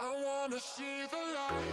I wanna see the light.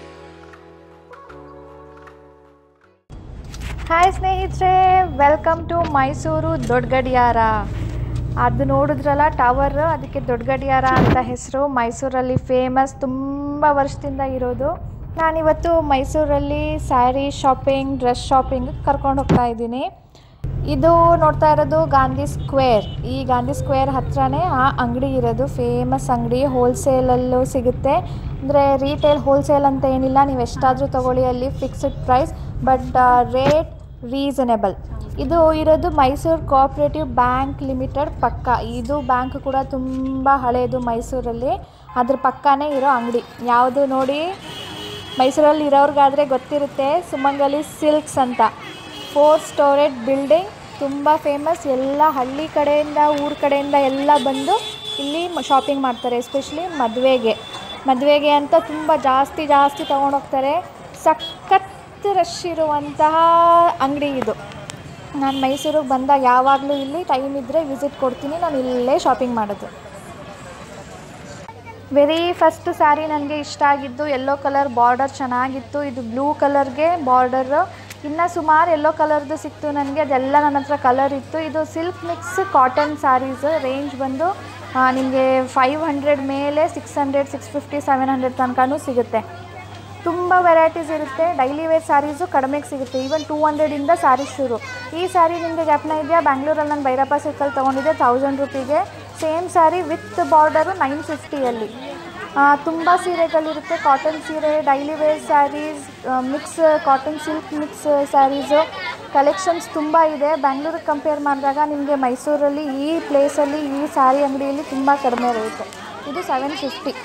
Hi ಸ್ನೇಹಿತರೆ welcome to Mysuru ದೊಡ್ಡ ಗಡಿಯಾರ ಅದು ನೋಡಿದ್ರಲ್ಲ ಟವರ್ ಅದಕ್ಕೆ ದೊಡ್ಡ ಗಡಿಯಾರ ಅಂತ ಹೆಸರು ಮೈಸೂರಲ್ಲಿ ಫೇಮಸ್ ತುಂಬ ವರ್ಷದಿಂದ ಇರೋದು ನಾನಿವತ್ತು ಮೈಸೂರಲ್ಲಿ ಸ್ಯಾರಿ ಶಾಪಿಂಗ್ ಡ್ರೆಸ್ ಶಾಪಿಂಗ್ ಕರ್ಕೊಂಡು ಹೋಗ್ತಾ ಇದ್ದೀನಿ ಇದು ನೋಡ್ತಾ ಇರೋದು ಗಾಂಧಿ ಸ್ಕ್ವೇರ್ ಈ ಗಾಂಧಿ ಸ್ಕ್ವೇರ್ ಹತ್ರನೇ ಆ ಅಂಗಡಿ ಇರೋದು ಫೇಮಸ್ ಅಂಗಡಿ ಹೋಲ್ಸೇಲಲ್ಲೂ ಸಿಗುತ್ತೆ ಅಂದರೆ ರೀಟೇಲ್ ಹೋಲ್ಸೇಲ್ ಅಂತ ಏನಿಲ್ಲ ನೀವು ಎಷ್ಟಾದರೂ ತೊಗೊಳ್ಳಿ ಅಲ್ಲಿ fixed price but rate reasonable ಇದು ಇರೋದು ಮೈಸೂರು ಕೋಆಪ್ರೇಟಿವ್ ಬ್ಯಾಂಕ್ ಲಿಮಿಟೆಡ್ ಪಕ್ಕ ಇದು ಬ್ಯಾಂಕ್ ಕೂಡ ತುಂಬ ಹಳೆಯದು ಮೈಸೂರಲ್ಲಿ ಅದ್ರ ಪಕ್ಕನೇ ಇರೋ ಅಂಗಡಿ ಯಾವುದು ನೋಡಿ ಮೈಸೂರಲ್ಲಿ ಇರೋರ್ಗಾದರೆ ಗೊತ್ತಿರುತ್ತೆ ಸುಮಂಗಲಿ ಸಿಲ್ಕ್ಸ್ ಅಂತ ಫೋರ್ ಸ್ಟೋರೇಜ್ ಬಿಲ್ಡಿಂಗ್ ತುಂಬ ಫೇಮಸ್ ಎಲ್ಲ ಹಳ್ಳಿ ಕಡೆಯಿಂದ ಊರ ಕಡೆಯಿಂದ ಎಲ್ಲ ಬಂದು ಇಲ್ಲಿ ಶಾಪಿಂಗ್ ಮಾಡ್ತಾರೆ ಎಸ್ಪೆಷಲಿ ಮದುವೆಗೆ ಮದುವೆಗೆ ಅಂತ ತುಂಬ ಜಾಸ್ತಿ ಜಾಸ್ತಿ ತೊಗೊಂಡೋಗ್ತಾರೆ ಸಖತ್ ರಶ್ ಇರುವಂತಹ ಅಂಗಡಿ ಇದು ನಾನು ಮೈಸೂರಿಗೆ ಬಂದಾಗ ಯಾವಾಗಲೂ ಇಲ್ಲಿ ಟೈಮ್ ಇದ್ದರೆ ವಿಸಿಟ್ ಕೊಡ್ತೀನಿ ನಾನು ಇಲ್ಲೇ ಶಾಪಿಂಗ್ ಮಾಡೋದು ವೆರಿ ಫಸ್ಟ್ ಸ್ಯಾರಿ ನನಗೆ ಇಷ್ಟ ಆಗಿದ್ದು ಯೆಲ್ಲೋ ಕಲರ್ ಬಾರ್ಡರ್ ಚೆನ್ನಾಗಿತ್ತು ಇದು ಬ್ಲೂ ಕಲರ್ಗೆ ಬಾರ್ಡರ್ ಇನ್ನು ಸುಮಾರು ಯೆಲ್ಲೋ ಕಲರ್ದು ಸಿಕ್ತು ನನಗೆ ಅದೆಲ್ಲ ನನ್ನ ಹತ್ರ ಕಲರ್ ಇತ್ತು ಇದು silk mix cotton saris range ಬಂದು ನಿಮಗೆ ಫೈವ್ ಹಂಡ್ರೆಡ್ ಮೇಲೆ six hundred six fifty seven hundred ತನಕನೂ ಸಿಗುತ್ತೆ ತುಂಬ ವೆರೈಟೀಸ್ ಇರುತ್ತೆ ಡೈಲಿ ವೇರ್ ಸ್ಯಾರೀಸು ಕಡಿಮೆಗೆ ಸಿಗುತ್ತೆ ಈವನ್ ಟೂ ಹಂಡ್ರೆಡಿಂದ ಸ್ಯಾರೀಸ್ ಶುರು ಈ ಸ್ಯಾರಿ ನಿಮಗೆ ಜ್ಞಾಪನ ಇದೆಯಾ ಬ್ಯಾಂಗ್ಳೂರಲ್ಲಿ ನಾನು ಭೈರಪ್ಪ ಸರ್ಕಲ್ ತೊಗೊಂಡಿದ್ದೆ ತೌಸಂಡ್ ರುಪಿಗೆ same sari with border nine ಫಿಫ್ಟಿಯಲ್ಲಿ ತುಂಬ ಸೀರೆಗಳಿರುತ್ತೆ ಕಾಟನ್ ಸೀರೆ daily wear saris mix cotton silk mix saris collections ತುಂಬ ಇದೆ ಬ್ಯಾಂಗ್ಳೂರಿಗೆ ಕಂಪೇರ್ ಮಾಡಿದಾಗ ನಿಮಗೆ ಮೈಸೂರಲ್ಲಿ ಈ ಪ್ಲೇಸಲ್ಲಿ ಈ ಸ್ಯಾರಿ ಅಂಗಡಿಯಲ್ಲಿ ತುಂಬ ಕಡಿಮೆ ರೇಟ್ ಇದು ಸೆವೆನ್ ಫಿಫ್ಟಿ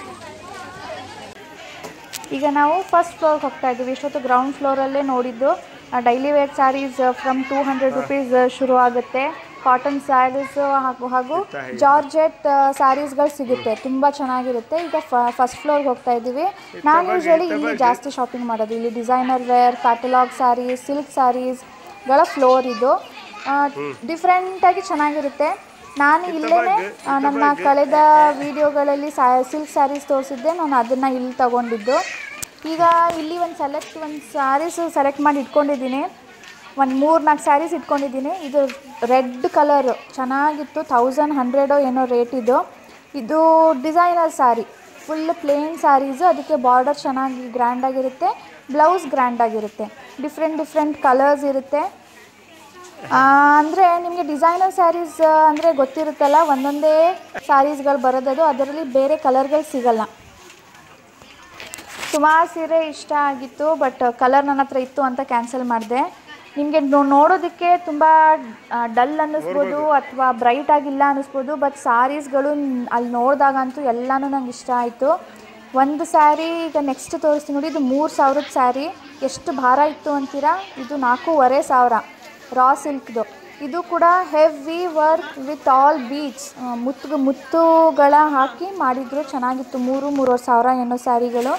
ಈಗ ನಾವು ಫಸ್ಟ್ ಫ್ಲೋರ್ಗೆ ಹೋಗ್ತಾ ಇದ್ದೀವಿ ಇಷ್ಟೊತ್ತು ಗ್ರೌಂಡ್ ಫ್ಲೋರಲ್ಲೇ ನೋಡಿದ್ದು daily wear saris from two hundred rupees ಶುರು ಆಗುತ್ತೆ ಕಾಟನ್ ಸ್ಯಾರೀಸ್ ಹಾಗೂ ಹಾಗೂ ಜಾರ್ಜೆಟ್ ಸ್ಯಾರೀಸ್ಗಳು ಸಿಗುತ್ತೆ ತುಂಬ ಚೆನ್ನಾಗಿರುತ್ತೆ ಈಗ ಫಸ್ಟ್ ಫ್ಲೋರ್ಗೆ ಹೋಗ್ತಾ ಇದ್ದೀವಿ ನಾನು ಯೂಶ್ವಲಿ ಇಲ್ಲಿ ಜಾಸ್ತಿ ಶಾಪಿಂಗ್ ಮಾಡೋದು ಇಲ್ಲಿ designer wear catalogue saris silk ಸ್ಯಾರೀಸ್ಗಳ ಫ್ಲೋರ್ ಇದು ಡಿಫ್ರೆಂಟಾಗಿ ಚೆನ್ನಾಗಿರುತ್ತೆ ನಾನು ಇಲ್ಲೇ ನನ್ನ ಕಳೆದ ವಿಡಿಯೋಗಳಲ್ಲಿ ಸ್ಯಾ ಸಿಲ್ಕ್ ಸ್ಯಾರೀಸ್ ತೋರಿಸಿದ್ದೆ ನಾನು ಅದನ್ನು ಇಲ್ಲಿ ತಗೊಂಡಿದ್ದು ಈಗ ಇಲ್ಲಿ ಒಂದು ಸೆಲೆಕ್ಟ್ ಒಂದು ಸ್ಯಾರೀಸು ಸೆಲೆಕ್ಟ್ ಮಾಡಿ ಇಟ್ಕೊಂಡಿದ್ದೀನಿ ಒಂದು ಮೂರು ನಾಲ್ಕು ಸ್ಯಾರೀಸ್ ಇಟ್ಕೊಂಡಿದ್ದೀನಿ ಇದು ರೆಡ್ ಕಲರು ಚೆನ್ನಾಗಿತ್ತು ತೌಸಂಡ್ ಹಂಡ್ರೆಡೋ ಏನೋ ರೇಟ್ ಇದು ಇದು designer sari full plain saris ಅದಕ್ಕೆ ಬಾರ್ಡರ್ ಚೆನ್ನಾಗಿ ಗ್ರ್ಯಾಂಡಾಗಿರುತ್ತೆ ಬ್ಲೌಸ್ ಗ್ರ್ಯಾಂಡಾಗಿರುತ್ತೆ ಡಿಫ್ರೆಂಟ್ ಡಿಫ್ರೆಂಟ್ ಕಲರ್ಸ್ ಇರುತ್ತೆ ಅಂದರೆ ನಿಮಗೆ ಡಿಸೈನರ್ ಸ್ಯಾರೀಸ್ ಅಂದರೆ ಗೊತ್ತಿರುತ್ತಲ್ಲ ಒಂದೊಂದೇ ಸ್ಯಾರೀಸ್ಗಳು ಬರೋದದು ಅದರಲ್ಲಿ ಬೇರೆ ಕಲರ್ಗಳು ಸಿಗಲ್ಲ ಸುಮಾರು ಸೀರೆ ಇಷ್ಟ ಆಗಿತ್ತು ಬಟ್ ಕಲರ್ ನನ್ನ ಹತ್ರ ಇತ್ತು ಅಂತ ಕ್ಯಾನ್ಸಲ್ ಮಾಡಿದೆ ನಿಮಗೆ ನೋಡೋದಕ್ಕೆ ತುಂಬ ಡಲ್ ಅನ್ನಿಸ್ಬೋದು ಅಥವಾ ಬ್ರೈಟ್ ಆಗಿಲ್ಲ ಅನ್ನಿಸ್ಬೋದು ಬಟ್ ಸ್ಯಾರೀಸ್ಗಳು ಅಲ್ಲಿ ನೋಡಿದಾಗಂತೂ ಎಲ್ಲನೂ ನಂಗೆ ಇಷ್ಟ ಆಯಿತು ಒಂದು ಸ್ಯಾರಿ ಈಗ ನೆಕ್ಸ್ಟ್ ತೋರಿಸ್ತೀನಿ ನೋಡಿ ಇದು ಮೂರು ಸಾವಿರದ ಸ್ಯಾರಿ ಎಷ್ಟು ಭಾರ ಇತ್ತು ಅಂತೀರಾ ಇದು ನಾಲ್ಕೂವರೆ ಸಾವಿರ ರಾ ಸಿಲ್ಕ್ದು ಇದು ಕೂಡ heavy work with all beach ಮುತ್ತು ಮುತ್ತುಗಳ ಹಾಕಿ ಮಾಡಿದ್ರು ಚೆನ್ನಾಗಿತ್ತು ಮೂರು ಮೂರುವರೆ ಸಾವಿರ ಏನೋ ಸ್ಯಾರಿಗಳು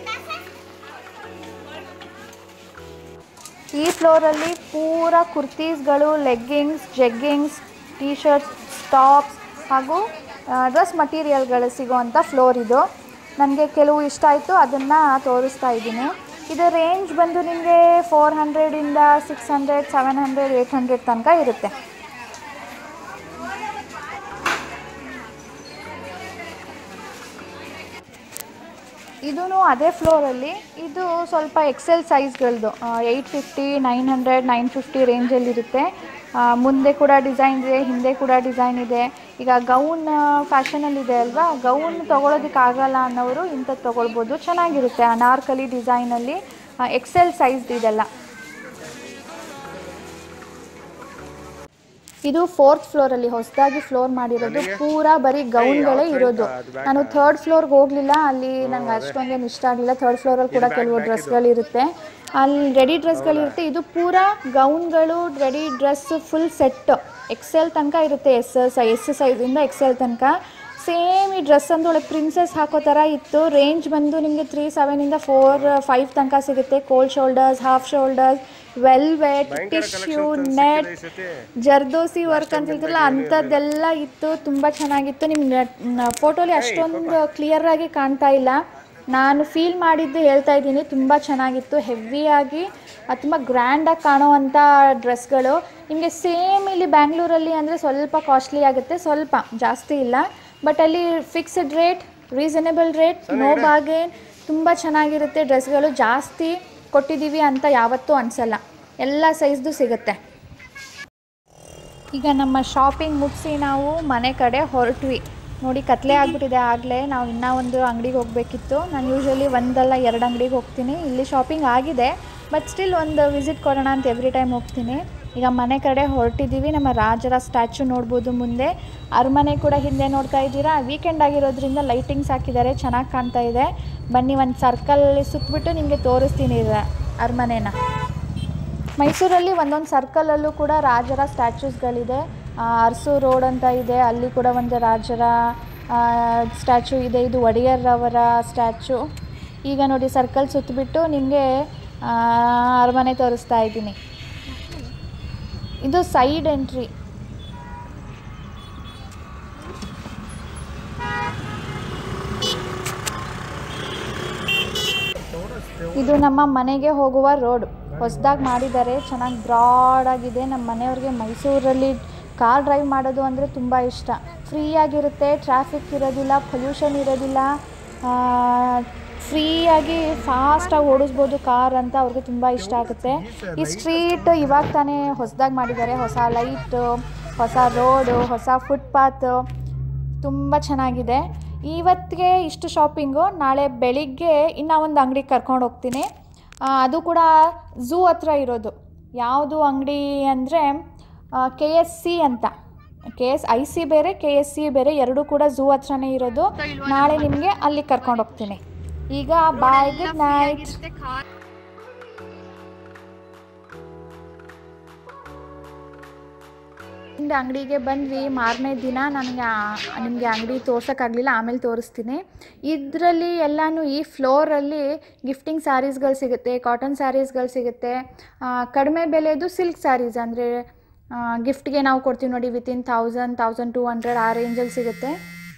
ಈ ಫ್ಲೋರಲ್ಲಿ ಪೂರ ಕುರ್ತೀಸ್ಗಳು leggings jeggings T shirts tops ಹಾಗೂ ಡ್ರೆಸ್ ಮಟೀರಿಯಲ್ಗಳು ಸಿಗೋವಂಥ ಫ್ಲೋರ್ ಇದು ನನಗೆ ಕೆಲವು ಇಷ್ಟ ಆಯಿತು ಅದನ್ನು ತೋರಿಸ್ತಾ ಇದ್ದೀನಿ ಇದು ರೇಂಜ್ ಬಂದು ನಿಮಗೆ ಫೋರ್ ಹಂಡ್ರೆಡಿಂದ six hundred seven hundred eight hundred ತನಕ ಇರುತ್ತೆ ಇದೂ ಅದೇ ಫ್ಲೋರಲ್ಲಿ ಇದು ಸ್ವಲ್ಪ ಎಕ್ಸೆಲ್ ಸೈಜ್ಗಳದ್ದು eight fifty nine hundred nine fifty ರೇಂಜಲ್ಲಿರುತ್ತೆ ಮುಂದೆ ಕೂಡ ಡಿಸೈನ್ ಇದೆ ಹಿಂದೆ ಕೂಡ ಡಿಸೈನ್ ಇದೆ ಈಗ ಗೌನ್ ಫ್ಯಾಷನಲ್ಲಿದೆ ಅಲ್ವಾ ಗೌನ್ ತೊಗೊಳೋದಕ್ಕಾಗಲ್ಲ ಅನ್ನೋರು ಇಂಥದ್ದು ತೊಗೊಳ್ಬೋದು ಚೆನ್ನಾಗಿರುತ್ತೆ ಅನಾರ್ಕಲಿ ಡಿಸೈನಲ್ಲಿ ಎಕ್ಸೆಲ್ ಸೈಜ್ದು ಇದೆಲ್ಲ ಇದು ಫೋರ್ತ್ ಫ್ಲೋರಲ್ಲಿ ಹೊಸದಾಗಿ ಫ್ಲೋರ್ ಮಾಡಿರೋದು ಪೂರಾ ಬರೀ ಗೌನ್ಗಳೇ ಇರೋದು ನಾನು ಥರ್ಡ್ ಫ್ಲೋರ್ಗೆ ಹೋಗಲಿಲ್ಲ ಅಲ್ಲಿ ನಂಗೆ ಅಷ್ಟೊಂದೇನು ಇಷ್ಟ ಆಗಲಿಲ್ಲ ಥರ್ಡ್ ಫ್ಲೋರಲ್ಲಿ ಕೂಡ ಕೆಲವು ಡ್ರೆಸ್ಗಳಿರುತ್ತೆ ಅಲ್ಲಿ ರೆಡಿ ಡ್ರೆಸ್ಗಳಿರುತ್ತೆ ಇದು ಪೂರಾ ಗೌನ್ಗಳು ready dress full set XL ತನಕ ಇರುತ್ತೆ ಎಸ್ ಸೈ ಎಸ್ ಸೈಜಿಂದ ಎಕ್ಸೆಲ್ ತನಕ ಸೇಮ್ ಈ ಡ್ರೆಸ್ ಅಂದ್ರೆ ಒಳಗೆ ಪ್ರಿನ್ಸಸ್ ಹಾಕೋ ಥರ ಇತ್ತು ರೇಂಜ್ ಬಂದು ನಿಮಗೆ ತ್ರೀ ಸೆವೆನಿಂದ ಫೋರ್ ಫೈವ್ ತನಕ ಸಿಗುತ್ತೆ cold shoulders half shoulders velvet tissue net zardozi work ಅಂತ ಹೇಳ್ತಿರಲ್ಲ ಅಂಥದ್ದೆಲ್ಲ ಇತ್ತು ತುಂಬ ಚೆನ್ನಾಗಿತ್ತು ನಿಮ್ಗೆ ಫೋಟೋಲಿ ಅಷ್ಟೊಂದು ಕ್ಲಿಯರಾಗಿ ಕಾಣ್ತಾ ಇಲ್ಲ ನಾನು ಫೀಲ್ ಮಾಡಿದ್ದು ಹೇಳ್ತಾ ಇದ್ದೀನಿ ತುಂಬ ಚೆನ್ನಾಗಿತ್ತು ಹೆವಿಯಾಗಿ ತುಂಬ ಗ್ರ್ಯಾಂಡಾಗಿ ಕಾಣೋವಂಥ ಡ್ರೆಸ್ಗಳು ನಿಮಗೆ ಸೇಮ್ ಇಲ್ಲಿ ಬ್ಯಾಂಗ್ಳೂರಲ್ಲಿ ಅಂದರೆ ಸ್ವಲ್ಪ ಕಾಸ್ಟ್ಲಿ ಆಗುತ್ತೆ ಸ್ವಲ್ಪ ಜಾಸ್ತಿ ಇಲ್ಲ ಬಟ್ ಅಲ್ಲಿ fixed rate reasonable rate no bargain ತುಂಬ ಚೆನ್ನಾಗಿರುತ್ತೆ ಡ್ರೆಸ್ಗಳು ಜಾಸ್ತಿ ಕೊಟ್ಟಿದ್ದೀವಿ ಅಂತ ಯಾವತ್ತೂ ಅನಿಸಲ್ಲ ಎಲ್ಲ ಸೈಜ್ದು ಸಿಗುತ್ತೆ ಈಗ ನಮ್ಮ ಶಾಪಿಂಗ್ ಮುಗಿಸಿ ನಾವು ಮನೆ ಕಡೆ ಹೊರಟ್ವಿ ನೋಡಿ ಕತ್ಲೆ ಆಗ್ಬಿಟ್ಟಿದೆ ಆಗಲೇ ನಾವು ಇನ್ನೂ ಒಂದು ಅಂಗಡಿಗೆ ಹೋಗಬೇಕಿತ್ತು ನಾನು ಯೂಶ್ವಲಿ ಒಂದಲ್ಲ ಎರಡು ಅಂಗಡಿಗೆ ಹೋಗ್ತೀನಿ ಇಲ್ಲಿ ಶಾಪಿಂಗ್ ಆಗಿದೆ ಬಟ್ ಸ್ಟಿಲ್ ಒಂದು ವಿಸಿಟ್ ಕೊಡೋಣ ಅಂತ ಎವ್ರಿ ಟೈಮ್ ಹೋಗ್ತೀನಿ ಈಗ ಮನೆ ಕಡೆ ಹೊರಟಿದ್ದೀವಿ ನಮ್ಮ ರಾಜರ ಸ್ಟ್ಯಾಚು ನೋಡ್ಬೋದು ಮುಂದೆ ಅರಮನೆ ಕೂಡ ಹಿಂದೆ ನೋಡ್ತಾ ಇದ್ದೀರಾ ವೀಕೆಂಡ್ ಆಗಿರೋದ್ರಿಂದ ಲೈಟಿಂಗ್ಸ್ ಹಾಕಿದ್ದಾರೆ ಚೆನ್ನಾಗಿ ಕಾಣ್ತಾ ಇದೆ ಬನ್ನಿ ಒಂದು ಸರ್ಕಲಲ್ಲಿ ಸುತ್ತಬಿಟ್ಟು ನಿಮಗೆ ತೋರಿಸ್ತೀನಿ ರ- ಅರಮನೆನ ಮೈಸೂರಲ್ಲಿ ಒಂದೊಂದು ಸರ್ಕಲಲ್ಲೂ ಕೂಡ ರಾಜರ ಸ್ಟ್ಯಾಚ್ಯೂಸ್ಗಳಿದೆ ಆ, ಅರಸು ರೋಡ್ ಅಂತ ಇದೆ ಅಲ್ಲಿ ಕೂಡ ಒಂದು ರಾಜರ ಸ್ಟ್ಯಾಚು ಇದೆ ಇದು ಒಡೆಯರ್ರವರ ಸ್ಟ್ಯಾಚು ಈಗ ನೋಡಿ ಸರ್ಕಲ್ ಸುತ್ತಬಿಟ್ಟು ನಿಮಗೆ ಅರಮನೆ ತೋರಿಸ್ತಾ ಇದ್ದೀನಿ ಇದು ಸೈಡ್ ಎಂಟ್ರಿ ಇದು ನಮ್ಮ ಮನೆಗೆ ಹೋಗುವ ರೋಡ್ ಹೊಸದಾಗಿ ಮಾಡಿದ್ದಾರೆ ಚೆನ್ನಾಗಿ ಬ್ರಾಡ್ ಆಗಿದೆ ನಮ್ಮ ಮನೆಯವ್ರಿಗೆ ಮೈಸೂರಲ್ಲಿ ಕಾರ್ ಡ್ರೈವ್ ಮಾಡೋದು ಅಂದರೆ ತುಂಬ ಇಷ್ಟ ಫ್ರೀಯಾಗಿರುತ್ತೆ ಟ್ರಾಫಿಕ್ ಇರೋದಿಲ್ಲ ಪೊಲ್ಯೂಷನ್ ಇರೋದಿಲ್ಲ ಫ್ರೀಯಾಗಿ ಫಾಸ್ಟಾಗಿ ಓಡಿಸ್ಬೋದು ಕಾರ್ ಅಂತ ಅವ್ರಿಗೆ ತುಂಬ ಇಷ್ಟ ಆಗುತ್ತೆ ಈ ಸ್ಟ್ರೀಟ್ ಇವಾಗ ತಾನೇ ಹೊಸದಾಗಿ ಮಾಡಿದ್ದಾರೆ ಹೊಸ ಲೈಟು ಹೊಸ ರೋಡು ಹೊಸ ಫುಟ್ಪಾತು ತುಂಬ ಚೆನ್ನಾಗಿದೆ ಇವತ್ತಿಗೆ ಇಷ್ಟು ಶಾಪಿಂಗು ನಾಳೆ ಬೆಳಿಗ್ಗೆ ಇನ್ನೂ ಒಂದು ಅಂಗಡಿಗೆ ಕರ್ಕೊಂಡು ಹೋಗ್ತೀನಿ ಆ, ಅದು ಕೂಡ ಝೂ ಹತ್ರ ಇರೋದು ಯಾವುದು ಅಂಗಡಿ ಅಂದರೆ ಕೆ ಎಸ್ ಸಿ ಅಂತ ಕೆ ಎಸ್ ಐ ಸಿ ಬೇರೆ ಕೆ ಎಸ್ ಸಿ ಬೇರೆ ಎರಡೂ ಕೂಡ ಝೂ ಹತ್ರನೇ ಇರೋದು ನಾಳೆ ನಿಮಗೆ ಅಲ್ಲಿ ಕರ್ಕೊಂಡು ಹೋಗ್ತೀನಿ ಈಗ ಬಾಯ್ ಗುಡ್ ನೈಟ್ ಇಂದ ಅಂಗಡಿಗೆ ಬಂದ್ವಿ ಮಾರನೇ ದಿನ ನನಗೆ ನಿಮಗೆ ಅಂಗಡಿ ತೋರ್ಸೋಕ್ಕಾಗಲಿಲ್ಲ ಆಮೇಲೆ ತೋರಿಸ್ತೀನಿ ಇದರಲ್ಲಿ ಎಲ್ಲನೂ ಈ ಫ್ಲೋರಲ್ಲಿ ಗಿಫ್ಟಿಂಗ್ ಸ್ಯಾರೀಸ್ಗಳು ಸಿಗುತ್ತೆ ಕಾಟನ್ ಸ್ಯಾರೀಸ್ಗಳು ಸಿಗುತ್ತೆ ಆ, ಕಡಿಮೆ ಬೆಲೆದು ಸಿಲ್ಕ್ ಸ್ಯಾರೀಸ್ ಅಂದರೆ ಗಿಫ್ಟ್ಗೆ ನಾವು ಕೊಡ್ತೀವಿ ನೋಡಿ within thousand thousand two hundred ಆ ರೇಂಜಲ್ಲಿ ಸಿಗುತ್ತೆ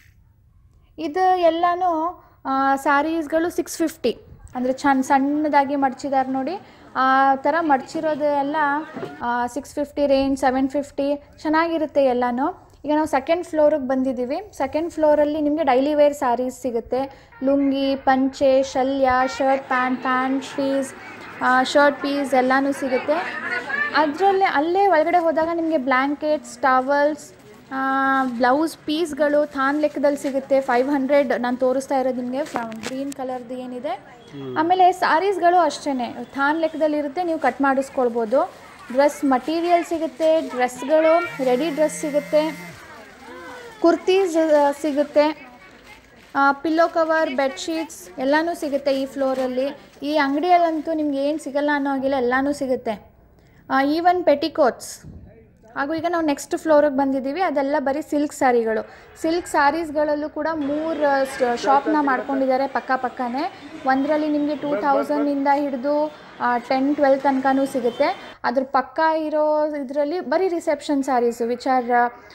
ಇದು ಎಲ್ಲನೂ ಸ್ಯಾರೀಸ್ಗಳು ಸಿಕ್ಸ್ ಫಿಫ್ಟಿ ಅಂದರೆ ಚೆನ್ನ ಸಣ್ಣದಾಗಿ ಮಡ್ಚಿದ್ದಾರೆ ನೋಡಿ ಆ ಥರ ಮಡ್ಚಿರೋದು ಎಲ್ಲ six fifty range seven fifty ಚೆನ್ನಾಗಿರುತ್ತೆ ಎಲ್ಲನೂ ಈಗ ನಾವು ಸೆಕೆಂಡ್ ಫ್ಲೋರಿಗೆ ಬಂದಿದ್ದೀವಿ ಸೆಕೆಂಡ್ ಫ್ಲೋರಲ್ಲಿ ನಿಮಗೆ ಡೈಲಿ ವೇರ್ ಸ್ಯಾರೀಸ್ ಸಿಗುತ್ತೆ ಲುಂಗಿ ಪಂಚೆ ಶಲ್ಯ shirt pant pant piece shirt piece ಎಲ್ಲನೂ ಸಿಗುತ್ತೆ ಅದರಲ್ಲೇ ಅಲ್ಲೇ ಒಳಗಡೆ ಹೋದಾಗ ನಿಮಗೆ ಬ್ಲ್ಯಾಂಕೆಟ್ಸ್ ಟವಲ್ಸ್ ಬ್ಲೌಸ್ ಪೀಸ್ಗಳು ಥಾನ್ ಲೆಕ್ಕದಲ್ಲಿ ಸಿಗುತ್ತೆ ಫೈವ್ ಹಂಡ್ರೆಡ್ ನಾನು ತೋರಿಸ್ತಾ ಇರೋದು ನಿಮಗೆ ಗ್ರೀನ್ ಕಲರ್ದು ಏನಿದೆ ಆಮೇಲೆ ಸಾರೀಸ್ಗಳು ಅಷ್ಟೇ ಥಾನ್ ಲೆಕ್ಕದಲ್ಲಿ ಇರುತ್ತೆ ನೀವು ಕಟ್ ಮಾಡಿಸ್ಕೊಳ್ಬೋದು ಡ್ರೆಸ್ ಮಟೀರಿಯಲ್ ಸಿಗುತ್ತೆ ಡ್ರೆಸ್ಗಳು ರೆಡಿ ಡ್ರೆಸ್ ಸಿಗುತ್ತೆ ಕುರ್ತೀಸ್ ಸಿಗುತ್ತೆ ಪಿಲ್ಲೋ ಕವರ್ ಬೆಡ್ಶೀಟ್ಸ್ ಎಲ್ಲನೂ ಸಿಗುತ್ತೆ ಈ ಫ್ಲೋರಲ್ಲಿ ಈ ಅಂಗಡಿಯಲ್ಲಂತೂ ನಿಮ್ಗೆ ಏನು ಸಿಗಲ್ಲ ಅನ್ನೋ ಹಾಗಿಲ್ಲ ಎಲ್ಲನೂ ಸಿಗುತ್ತೆ ಈವನ್ ಪೆಟಿಕೋಟ್ಸ್ ಹಾಗೂ ಈಗ ನಾವು ನೆಕ್ಸ್ಟ್ ಫ್ಲೋರಿಗೆ ಬಂದಿದ್ದೀವಿ ಅದೆಲ್ಲ ಬರೀ ಸಿಲ್ಕ್ ಸ್ಯಾರಿಗಳು ಸಿಲ್ಕ್ ಸ್ಯಾರೀಸ್ಗಳಲ್ಲೂ ಕೂಡ ಮೂರು ಶಾಪ್ನ ಮಾಡ್ಕೊಂಡಿದ್ದಾರೆ ಪಕ್ಕ ಪಕ್ಕನೇ ಒಂದರಲ್ಲಿ ನಿಮಗೆ ಟೂ ತೌಸಂಡಿಂದ ಹಿಡಿದು ಟೆನ್ ಟ್ವೆಲ್ ತನಕನೂ ಸಿಗುತ್ತೆ ಅದ್ರ ಪಕ್ಕ ಇರೋ ಇದರಲ್ಲಿ ಬರೀ reception saris which are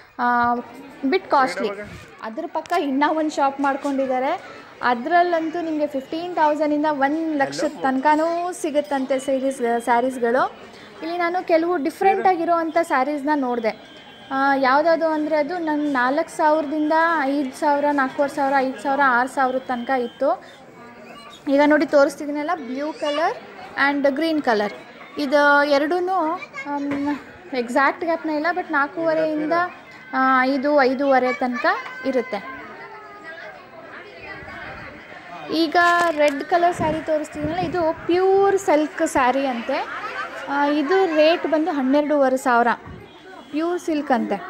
bit costly ಅದ್ರ ಪಕ್ಕ ಇನ್ನೂ ಒಂದು ಶಾಪ್ ಮಾಡ್ಕೊಂಡಿದ್ದಾರೆ ಅದರಲ್ಲಂತೂ ನಿಮಗೆ ಫಿಫ್ಟೀನ್ ತೌಸಂಡಿಂದ ಒಂದು ಲಕ್ಷದ ತನಕನೂ ಸಿಗುತ್ತಂತೆ ಸೀರೀಸ್ ಸ್ಯಾರೀಸ್ಗಳು ಇಲ್ಲಿ ನಾನು ಕೆಲವು ಡಿಫ್ರೆಂಟ್ ಆಗಿರೋವಂಥ ಸ್ಯಾರೀಸ್ನ ನೋಡಿದೆ ಯಾವುದಾದ್ರು ಅಂದರೆ ಅದು ನನ್ನ ನಾಲ್ಕು ಸಾವಿರದಿಂದ ಐದು ಸಾವಿರ ನಾಲ್ಕೂವರೆ ಸಾವಿರ ಐದು ಸಾವಿರ ಆರು ಸಾವಿರದ ತನಕ ಇತ್ತು ಈಗ ನೋಡಿ ತೋರಿಸ್ತಿದ್ದೀನಲ್ಲ blue colour and green colour ಇದು ಎರಡೂ ಎಕ್ಸಾಕ್ಟ್ ಗ್ಯಾಪ್ನ ಇಲ್ಲ ಬಟ್ ನಾಲ್ಕೂವರೆಯಿಂದ ಆ, ಐದು ಐದೂವರೆ ತನಕ ಇರುತ್ತೆ ಈಗ ರೆಡ್ ಕಲರ್ ಸ್ಯಾರಿ ತೋರಿಸ್ತಿದ್ದೀನಲ್ಲ ಇದು ಪ್ಯೂರ್ ಸಿಲ್ಕ್ ಸ್ಯಾರಿ ಅಂತೆ ಆ, ಇದು ರೇಟ್ ಬಂದು ಹನ್ನೆರಡೂವರೆ ಸಾವಿರ ಪ್ಯೂರ್ ಸಿಲ್ಕ್ ಅಂತೆ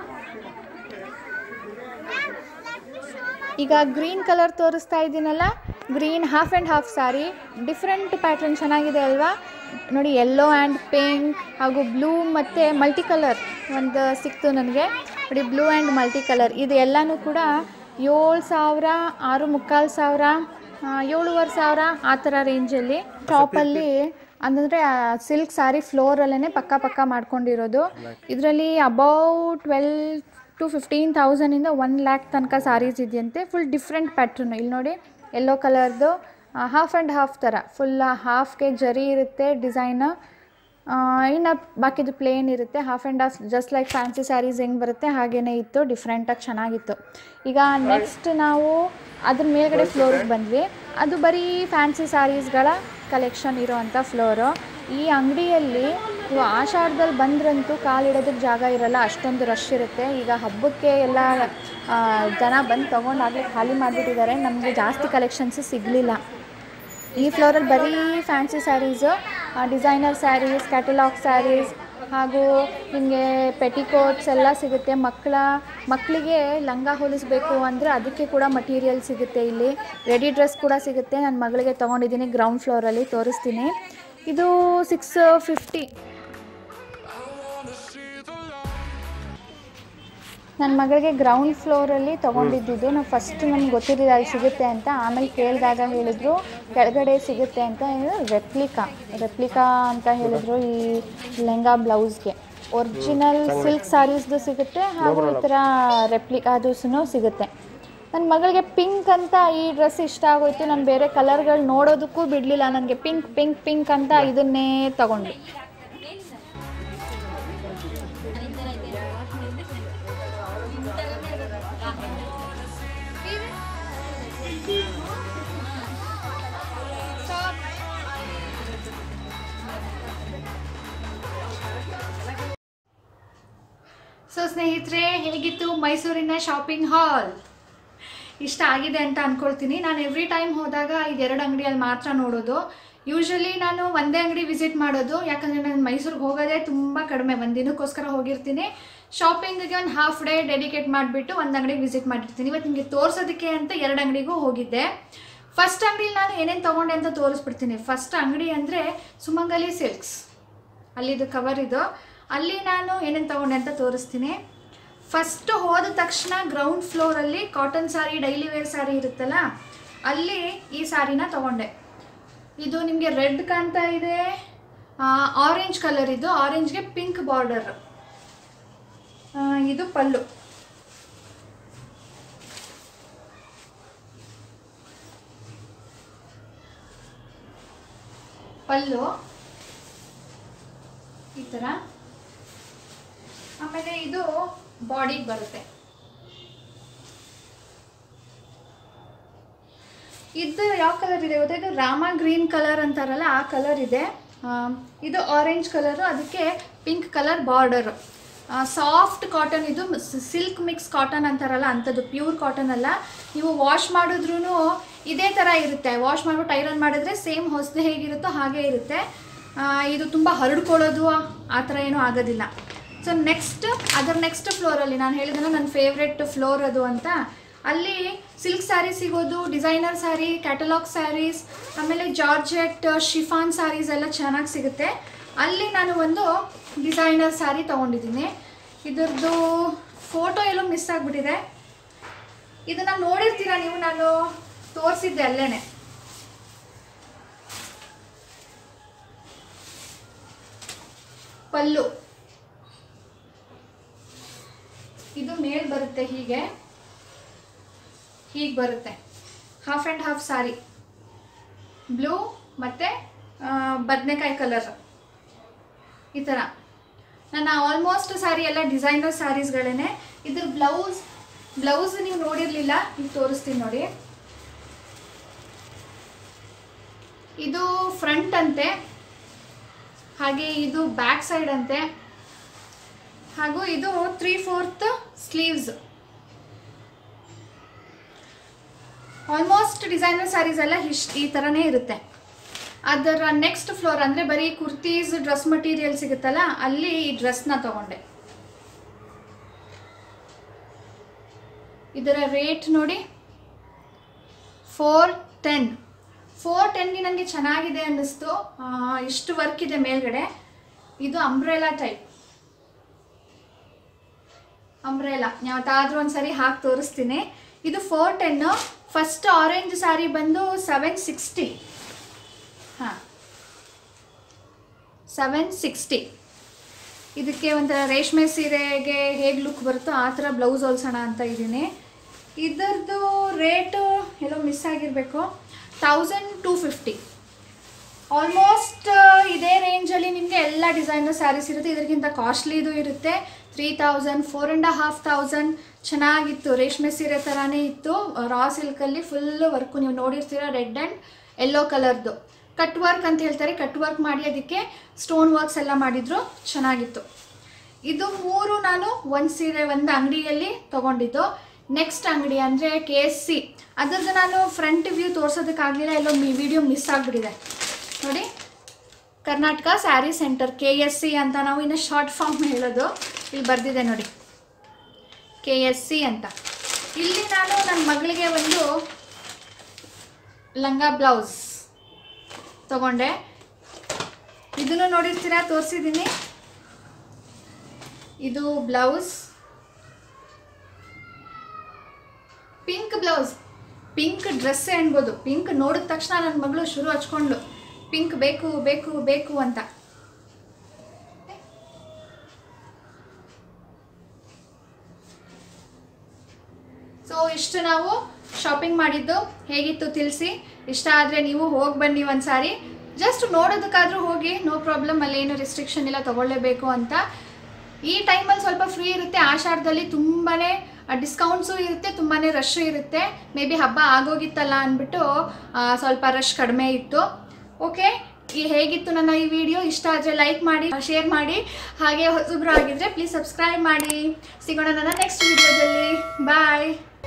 ಈಗ ಗ್ರೀನ್ ಕಲರ್ ತೋರಿಸ್ತಾ ಇದ್ದೀನಲ್ಲ green half and half sari different pattern ಚೆನ್ನಾಗಿದೆ ಅಲ್ವಾ ನೋಡಿ ಯೆಲ್ಲೋ ಆ್ಯಂಡ್ ಪಿಂಕ್ ಹಾಗೂ ಬ್ಲೂ ಮತ್ತು ಮಲ್ಟಿ ಕಲರ್ ಒಂದು ಸಿಕ್ತು ನನಗೆ ನೋಡಿ ಬ್ಲೂ ಆ್ಯಂಡ್ ಮಲ್ಟಿ ಕಲರ್ ಇದು ಎಲ್ಲನೂ ಕೂಡ ಏಳು ಸಾವಿರ ಆರು ಮುಕ್ಕಾಲು ಸಾವಿರ ಆ, ಏಳುವರೆ ಸಾವಿರ ಆ ಥರ ರೇಂಜಲ್ಲಿ ಟಾಪಲ್ಲಿ ಅಂದರೆ ಸಿಲ್ಕ್ ಸ್ಯಾರಿ ಫ್ಲೋರಲ್ಲೇ ಪಕ್ಕ ಪಕ್ಕ ಮಾಡ್ಕೊಂಡಿರೋದು ಇದರಲ್ಲಿ ಅಬೌಟ್ ಟ್ವೆಲ್ ಟು ಫಿಫ್ಟೀನ್ ತೌಸಂಡಿಂದ ಒನ್ ಲ್ಯಾಕ್ ತನಕ ಸಾರೀಸ್ ಇದೆಯಂತೆ ಫುಲ್ ಡಿಫ್ರೆಂಟ್ ಪ್ಯಾಟ್ರನ್ ಇಲ್ಲಿ ನೋಡಿ ಯೆಲ್ಲೋ ಕಲರ್ದು ಹಾಫ್ ಆ್ಯಂಡ್ ಹಾಫ್ ಥರ ಫುಲ್ ಹಾಫ್ಗೆ ಜರಿ ಇರುತ್ತೆ ಡಿಸೈನ್ ಇನ್ನು ಬಾಕಿದು ಪ್ಲೇನ್ ಇರುತ್ತೆ half and half just like fancy saris ಹೆಂಗೆ ಬರುತ್ತೆ ಹಾಗೇ ಇತ್ತು ಡಿಫ್ರೆಂಟಾಗಿ ಚೆನ್ನಾಗಿತ್ತು ಈಗ ನೆಕ್ಸ್ಟ್ ನಾವು ಅದ್ರ ಮೇಲ್ಗಡೆ ಫ್ಲೋರಿಗೆ ಬಂದ್ವಿ ಅದು ಬರೀ ಫ್ಯಾನ್ಸಿ ಸ್ಯಾರೀಸ್ಗಳ ಕಲೆಕ್ಷನ್ ಇರೋವಂಥ ಫ್ಲೋರು ಈ ಅಂಗಡಿಯಲ್ಲಿ ನೀವು ಆಷಾಢದಲ್ಲಿ ಬಂದ್ರಂತೂ ಕಾಲಿಡೋದಕ್ಕೆ ಜಾಗ ಇರಲ್ಲ ಅಷ್ಟೊಂದು ರಶ್ ಇರುತ್ತೆ ಈಗ ಹಬ್ಬಕ್ಕೆ ಎಲ್ಲ ಆ, ಜನ ಬಂದು ತೊಗೊಂಡಾಗಲೇ ಖಾಲಿ ಮಾಡಿಬಿಟ್ಟಿದ್ದಾರೆ ನಮಗೆ ಜಾಸ್ತಿ ಕಲೆಕ್ಷನ್ಸು ಸಿಗಲಿಲ್ಲ ಈ ಫ್ಲೋರಲ್ಲಿ ಬರೀ fancy saris designer saris catalogue saris ಹಾಗೂ ನಿಮಗೆ ಪೆಟಿಕೋಟ್ಸ್ ಎಲ್ಲ ಸಿಗುತ್ತೆ ಮಕ್ಕಳ ಮಕ್ಕಳಿಗೆ ಲಂಗ ಹೊಲಿಸ್ಬೇಕು ಅಂದರೆ ಅದಕ್ಕೆ ಕೂಡ ಮಟೀರಿಯಲ್ ಸಿಗುತ್ತೆ ಇಲ್ಲಿ ರೆಡಿ ಡ್ರೆಸ್ ಕೂಡ ಸಿಗುತ್ತೆ ನನ್ನ ಮಗಳಿಗೆ ತೊಗೊಂಡಿದ್ದೀನಿ ಗ್ರೌಂಡ್ ಫ್ಲೋರಲ್ಲಿ ತೋರಿಸ್ತೀನಿ ಇದು ಸಿಕ್ಸ್ ಫಿಫ್ಟಿ ನನ್ನ ಮಗಳಿಗೆ ಗ್ರೌಂಡ್ ಫ್ಲೋರಲ್ಲಿ ತೊಗೊಂಡಿದ್ದು ನಾವು ಫಸ್ಟ್ ನಮ್ಗೆ ಗೊತ್ತಿರಲಿಲ್ಲ ಅಲ್ಲಿ ಸಿಗುತ್ತೆ ಅಂತ ಆಮೇಲೆ ಕೇಳಿದಾಗ ಹೇಳಿದ್ರು ಕೆಳಗಡೆ ಸಿಗುತ್ತೆ ಅಂತ ರೆಪ್ಲಿಕಾ ರೆಪ್ಲಿಕಾ ಅಂತ ಹೇಳಿದ್ರು ಈ ಲೆಹಂಗಾ ಬ್ಲೌಸ್ಗೆ ಒರಿಜಿನಲ್ ಸಿಲ್ಕ್ ಸ್ಯಾರೀಸ್ದು ಸಿಗುತ್ತೆ ಹಾಗೂ ಈ ಥರ ರೆಪ್ಲಿಕಾದು ಸಿಗುತ್ತೆ ನನ್ನ ಮಗಳಿಗೆ ಪಿಂಕ್ ಅಂತ ಈ ಡ್ರೆಸ್ ಇಷ್ಟ ಆಗೋಯ್ತು ನಾನು ಬೇರೆ ಕಲರ್ಗಳು ನೋಡೋದಕ್ಕೂ ಬಿಡಲಿಲ್ಲ ನನಗೆ ಪಿಂಕ್ ಪಿಂಕ್ ಪಿಂಕ್ ಅಂತ ಇದನ್ನೇ ತಗೊಂಡು ಸೊ ಸ್ನೇಹಿತರೆ ಹೇಗಿತ್ತು ಮೈಸೂರಿನ ಶಾಪಿಂಗ್ ಹಾಲ್ ಇಷ್ಟ ಆಗಿದೆ ಅಂತ ಅಂದ್ಕೊಳ್ತೀನಿ ನಾನು ಎವ್ರಿ ಟೈಮ್ ಹೋದಾಗ ಇದೆರಡು ಅಂಗಡಿಯಲ್ಲಿ ಮಾತ್ರ ನೋಡೋದು ಯೂಶ್ವಲಿ ನಾನು ಒಂದೇ ಅಂಗಡಿ ವಿಸಿಟ್ ಮಾಡೋದು ಯಾಕಂದರೆ ನಾನು ಮೈಸೂರಿಗೆ ಹೋಗೋದೇ ತುಂಬ ಕಡಿಮೆ ಒಂದು ದಿನಕ್ಕೋಸ್ಕರ ಹೋಗಿರ್ತೀನಿ ಶಾಪಿಂಗಿಗೆ ಒಂದು ಹಾಫ್ ಡೇ ಡೆಡಿಕೇಟ್ ಮಾಡಿಬಿಟ್ಟು ಒಂದು ಅಂಗಡಿಗೆ ವಿಸಿಟ್ ಮಾಡಿರ್ತೀನಿ ಇವತ್ತು ನಿಮಗೆ ತೋರಿಸೋದಕ್ಕೆ ಅಂತ ಎರಡು ಅಂಗಡಿಗೂ ಹೋಗಿದ್ದೆ ಫಸ್ಟ್ ಅಂಗಡಿಲಿ ನಾನು ಏನೇನು ತೊಗೊಂಡೆ ಅಂತ ತೋರಿಸ್ಬಿಡ್ತೀನಿ ಫಸ್ಟ್ ಅಂಗಡಿ ಅಂದರೆ ಸುಮಂಗಲಿ ಸಿಲ್ಕ್ಸ್ ಅಲ್ಲಿದು ಕವರ್ ಇದು ಅಲ್ಲಿ ನಾನು ಏನೇನು ತೊಗೊಂಡೆ ಅಂತ ತೋರಿಸ್ತೀನಿ ಫಸ್ಟ್ ಹೋದ ತಕ್ಷಣ ಗ್ರೌಂಡ್ ಫ್ಲೋರಲ್ಲಿ cotton sari daily wear sari ಇರುತ್ತಲ್ಲ ಅಲ್ಲಿ ಈ ಸಾರಿನ ತೊಗೊಂಡೆ ಇದು ನಿಮಗೆ ರೆಡ್ ಕಾಣ್ತಾ ಇದೆ ಆರೆಂಜ್ ಕಲರ್ ಇದು ಆರೆಂಜ್ಗೆ ಪಿಂಕ್ ಬಾರ್ಡರ್ ಇದು ಪಲ್ಲು ಪಲ್ಲು ಈ ಥರ ಆಮೇಲೆ ಇದು ಬಾಡಿಗೆ ಬರುತ್ತೆ ಇದು ಯಾವ ಕಲರ್ ಇದೆ ಗೊತ್ತಾ ಇದು ರಾಮ ಗ್ರೀನ್ ಕಲರ್ ಅಂತಾರಲ್ಲ ಆ ಕಲರ್ ಇದೆ ಆ, ಇದು ಆರೆಂಜ್ ಕಲರು ಅದಕ್ಕೆ pink colour border soft cotton ಇದು ಸಿಲ್ಕ್ ಮಿಕ್ಸ್ ಕಾಟನ್ ಅಂತಾರಲ್ಲ ಅಂಥದ್ದು ಪ್ಯೂರ್ ಕಾಟನ್ ಅಲ್ಲ ನೀವು ವಾಶ್ ಮಾಡಿದ್ರೂ ಇದೇ ಥರ ಇರುತ್ತೆ ವಾಶ್ ಮಾಡ್ಬಿಟ್ಟು ಐರನ್ ಮಾಡಿದ್ರೆ ಸೇಮ್ ಹೊಸದು ಹೇಗಿರುತ್ತೋ ಹಾಗೇ ಇರುತ್ತೆ ಆ, ಇದು ತುಂಬ ಹರಡ್ಕೊಳ್ಳೋದು ಆ ಥರ ಏನೂ ಆಗೋದಿಲ್ಲ ಸೊ ನೆಕ್ಸ್ಟ್ ಅದರ ನೆಕ್ಸ್ಟ್ ಫ್ಲೋರಲ್ಲಿ ನಾನು ಹೇಳಿದ್ರೆ ನನ್ನ ಫೇವ್ರೆಟ್ ಫ್ಲೋರ್ ಅದು ಅಂತ ಅಲ್ಲಿ ಸಿಲ್ಕ್ ಸ್ಯಾರಿ ಸಿಗೋದು ಡಿಸೈನರ್ ಸ್ಯಾರಿ ಕ್ಯಾಟಲಾಗ್ ಸ್ಯಾರೀಸ್ ಆಮೇಲೆ ಜಾರ್ಜೆಟ್ ಶಿಫಾನ್ ಸ್ಯಾರೀಸ್ ಎಲ್ಲ ಚೆನ್ನಾಗಿ ಸಿಗುತ್ತೆ ಅಲ್ಲಿ ನಾನು ಒಂದು ಡಿಸೈನರ್ ಸ್ಯಾರಿ ತೊಗೊಂಡಿದ್ದೀನಿ ಇದ್ರದ್ದು ಫೋಟೋ ಎಲ್ಲೋ ಮಿಸ್ ಆಗಿಬಿಟ್ಟಿದೆ ಇದನ್ನು ನೋಡಿರ್ತೀರ ನೀವು ನಾನು ತೋರಿಸಿದ್ದೆ ಅಲ್ಲೇನೆ ಪಲ್ಲು ಇದು ಮೇಲ್ ಬರುತ್ತೆ ಹೀಗೆ ಹೀಗೆ ಬರುತ್ತೆ half and half sari blue ಮತ್ತು ಬದನೆಕಾಯಿ ಕಲರ್ ಈ ಥರ ನನ್ನ ಆಲ್ಮೋಸ್ಟ್ ಸ್ಯಾರಿ ಎಲ್ಲ ಡಿಸೈನರ್ ಸ್ಯಾರೀಸ್ಗಳೇ ಇದ್ರ ಬ್ಲೌಸ್ ಬ್ಲೌಸ್ ನೀವು ನೋಡಿರಲಿಲ್ಲ ಈಗ ತೋರಿಸ್ತೀನಿ ನೋಡಿ ಇದು ಫ್ರಂಟ್ ಅಂತೆ ಹಾಗೆ ಇದು ಬ್ಯಾಕ್ ಸೈಡ್ ಅಂತೆ ಹಾಗೂ ಇದು three fourth sleeves almost designer saris ಎಲ್ಲ ಇಷ್ಟು ಈ ಥರನೇ ಇರುತ್ತೆ ಅದರ ನೆಕ್ಸ್ಟ್ ಫ್ಲೋರ್ ಅಂದರೆ ಬರೀ ಕುರ್ತೀಸ್ ಡ್ರೆಸ್ ಮಟೀರಿಯಲ್ ಸಿಗುತ್ತಲ್ಲ ಅಲ್ಲಿ ಈ ಡ್ರೆಸ್ನ ತಗೊಂಡೆ ಇದರ ರೇಟ್ ನೋಡಿ ಫೋರ್ ಟೆನ್ ಫೋರ್ ಟೆನ್ಗೆ ನನಗೆ ಚೆನ್ನಾಗಿದೆ ಅನ್ನಿಸ್ತು ಆ, ಇಷ್ಟು ವರ್ಕ್ ಇದೆ ಮೇಲ್ಗಡೆ ಇದು ಅಂಬ್ರೆಲಾ ಟೈಪ್ ಅಂಬ್ರೆಲಾ ಯಾವತ್ತಾದ್ರೂ ಒಂದು ಸರಿ ಹಾಕಿ ತೋರಿಸ್ತೀನಿ ಇದು four ten first orange sari ಬಂದು ಸೆವೆನ್ ಸಿಕ್ಸ್ಟಿ ಹಾಂ ಸೆವೆನ್ ಸಿಕ್ಸ್ಟಿ ಇದಕ್ಕೆ ಒಂಥರ ರೇಷ್ಮೆ ಸೀರೆಗೆ ಹೇಗೆ ಲುಕ್ ಬರುತ್ತೋ ಆ ಥರ ಬ್ಲೌಸ್ ಹೊಲ್ಸೋಣ ಅಂತ ಇದ್ದೀನಿ ಇದರದ್ದು ರೇಟು ಎಲ್ಲೋ ಮಿಸ್ ಆಗಿರಬೇಕು ತೌಸಂಡ್ ಟು ಫಿಫ್ಟಿ ಆಲ್ಮೋಸ್ಟ್ ಇದೇ ರೇಂಜಲ್ಲಿ ನಿಮಗೆ ಎಲ್ಲ ಡಿಸೈನರ್ ಸ್ಯಾರೀಸ್ ಇರುತ್ತೆ ಇದಕ್ಕಿಂತ ಕಾಸ್ಟ್ಲಿದು ಇರುತ್ತೆ three thousand four and half thousand ಚೆನ್ನಾಗಿತ್ತು ರೇಷ್ಮೆ ಸೀರೆ ಥರನೇ ಇತ್ತು ರಾ ಸಿಲ್ಕಲ್ಲಿ ಫುಲ್ ವರ್ಕು ನೀವು ನೋಡಿರ್ತೀರ ರೆಡ್ ಆ್ಯಂಡ್ ಯೆಲ್ಲೋ ಕಲರ್ದು ಕಟ್ ವರ್ಕ್ ಅಂತ ಹೇಳ್ತಾರೆ ಕಟ್ ವರ್ಕ್ ಮಾಡಿ ಅದಕ್ಕೆ ಸ್ಟೋನ್ ವರ್ಕ್ಸ್ ಎಲ್ಲ ಮಾಡಿದ್ರು ಚೆನ್ನಾಗಿತ್ತು ಇದು ಮೂರು ನಾನು ಒಂದು ಸೀರೆ ಒಂದು ಅಂಗಡಿಯಲ್ಲಿ ತೊಗೊಂಡಿದ್ದು ನೆಕ್ಸ್ಟ್ ಅಂಗಡಿ ಅಂದರೆ ಕೆ ಎಸ್ ಸಿ ಅದ್ರದ್ದು ನಾನು ಫ್ರಂಟ್ ವ್ಯೂ ತೋರ್ಸೋದಕ್ಕಾಗಲಿಲ್ಲ ಎಲ್ಲೋ ಮಿ ವಿಡಿಯೋ ಮಿಸ್ ಆಗಿಬಿಟ್ಟಿದೆ ನೋಡಿ Karnataka sari centre K S C ಅಂತ ನಾವು ಇನ್ನು ಶಾರ್ಟ್ ಫಾರ್ಮ್ ಹೇಳೋದು ಇಲ್ಲಿ ಬರೆದಿದೆ ನೋಡಿ ಕೆ ಎಸ್ ಸಿ ಅಂತ ಇಲ್ಲಿ ನಾನು ನನ್ನ ಮಗಳಿಗೆ ಒಂದು ಲಂಗ ಬ್ಲೌಸ್ ತಗೊಂಡೆ ಇದನ್ನು ನೋಡಿರ್ತೀರಾ ತೋರಿಸಿದ್ದೀನಿ ಇದು ಬ್ಲೌಸ್ ಪಿಂಕ್ ಬ್ಲೌಸ್ ಪಿಂಕ್ ಡ್ರೆಸ್ಸೇ ಅನ್ಬೋದು ಪಿಂಕ್ ನೋಡಿದ ತಕ್ಷಣ ನನ್ನ ಮಗಳು ಶುರು ಹಚ್ಕೊಂಡ್ಲು ಪಿಂಕ್ ಬೇಕು ಬೇಕು ಬೇಕು ಅಂತ ಸೊ ಇಷ್ಟು ನಾವು ಶಾಪಿಂಗ್ ಮಾಡಿದ್ದು ಹೇಗಿತ್ತು ತಿಳಿಸಿ ಇಷ್ಟ ಆದರೆ ನೀವು ಹೋಗಿ ಬನ್ನಿ ಒಂದ್ಸಾರಿ ಜಸ್ಟ್ ನೋಡೋದಕ್ಕಾದ್ರೂ ಹೋಗಿ ನೋ ಪ್ರಾಬ್ಲಮ್ ಅಲ್ಲಿ ಏನು ರೆಸ್ಟ್ರಿಕ್ಷನ್ ಇಲ್ಲ ತಗೊಳ್ಳೇಬೇಕು ಅಂತ ಈ ಟೈಮಲ್ಲಿ ಸ್ವಲ್ಪ ಫ್ರೀ ಇರುತ್ತೆ ಆಷಾಢದಲ್ಲಿ ತುಂಬಾ ಡಿಸ್ಕೌಂಟ್ಸು ಇರುತ್ತೆ ತುಂಬಾ ರಶ್ ಇರುತ್ತೆ ಮೇ ಬಿ ಹಬ್ಬ ಆಗೋಗಿತ್ತಲ್ಲ ಅಂದ್ಬಿಟ್ಟು ಆ, ಸ್ವಲ್ಪ ರಶ್ ಕಡಿಮೆ ಇತ್ತು ಓಕೆ ಈ ಹೇಗಿತ್ತು ನನ್ನ ಈ ವಿಡಿಯೋ ಇಷ್ಟ ಆದರೆ ಲೈಕ್ ಮಾಡಿ ಶೇರ್ ಮಾಡಿ ಹಾಗೆ ಹೊಸಬ್ರು ಆಗಿದ್ರೆ ಪ್ಲೀಸ್ ಸಬ್ಸ್ಕ್ರೈಬ್ ಮಾಡಿ ಸಿಗೋಣ ನನ್ನ ನೆಕ್ಸ್ಟ್ ವಿಡಿಯೋದಲ್ಲಿ ಬಾಯ್